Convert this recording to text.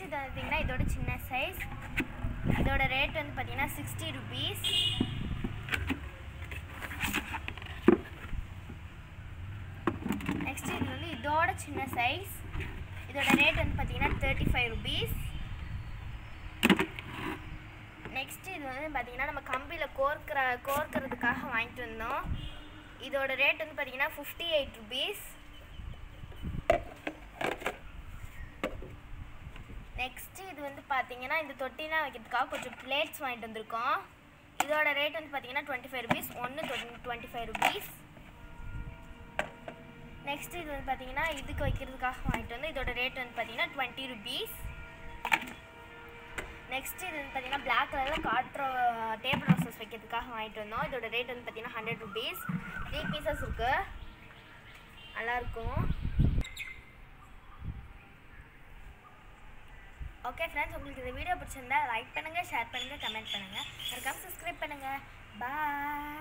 next இது பார்த்தீங்கன்னா இதோட சின்ன சைஸ் இதோட ரேட் வந்து பார்த்தீங்கன்னா சிக்ஸ்டி ருபீஸ் நெக்ஸ்ட் இது வந்து இதோட சின்ன சைஸ் இதோட ரேட் வந்து பார்த்தீங்கன்னா தேர்ட்டி ஃபைவ் ருபீஸ் நெக்ஸ்ட் இது வந்து பார்த்தீங்கன்னா நம்ம கம்பியில் கோர்க்கிற கோர்க்கறதுக்காக வாங்கிட்டு வந்தோம் இதோட ரேட் வந்து பார்த்தீங்கன்னா ஃபிஃப்டி எயிட் ருபீஸ் நெக்ஸ்ட் இது வந்து பார்த்தீங்கன்னா இந்த தொட்டிலாம் வைக்கிறதுக்காக கொஞ்சம் பிளேட்ஸ் வாங்கிட்டு வந்திருக்கோம் இதோட ரேட் வந்து பார்த்தீங்கன்னா டுவெண்ட்டி ஃபைவ் ருபீஸ் ஒன்று டுவெண்ட்டி ஃபைவ் ருபீஸ் நெக்ஸ்ட் இது வந்து பார்த்தீங்கன்னா இதுக்கு வைக்கிறதுக்காக வாங்கிட்டு வந்து இதோட ரேட் வந்து பார்த்தீங்கன்னா டுவெண்ட்டி ருபீஸ் நெக்ஸ்ட் இது வந்து பார்த்தீங்கன்னா பிளாக் கலரில் காட்ரோ டேபிள் ரோசஸ் வைக்கிறதுக்காக வாங்கிட்டு வந்தோம் இதோட ரேட் வந்து பார்த்தீங்கன்னா ஹண்ட்ரட் ருபீஸ் த்ரீ பீசஸ் இருக்குது நல்லாயிருக்கும் ஓகே ஃப்ரெண்ட்ஸ் உங்களுக்கு இந்த வீடியோ பிடிச்சிருந்தா லைக் பண்ணுங்கள் ஷேர் பண்ணுங்கள் கமெண்ட் பண்ணுங்கள் மறக்காம சப்ஸ்கிரைப் பண்ணுங்கள் பாய்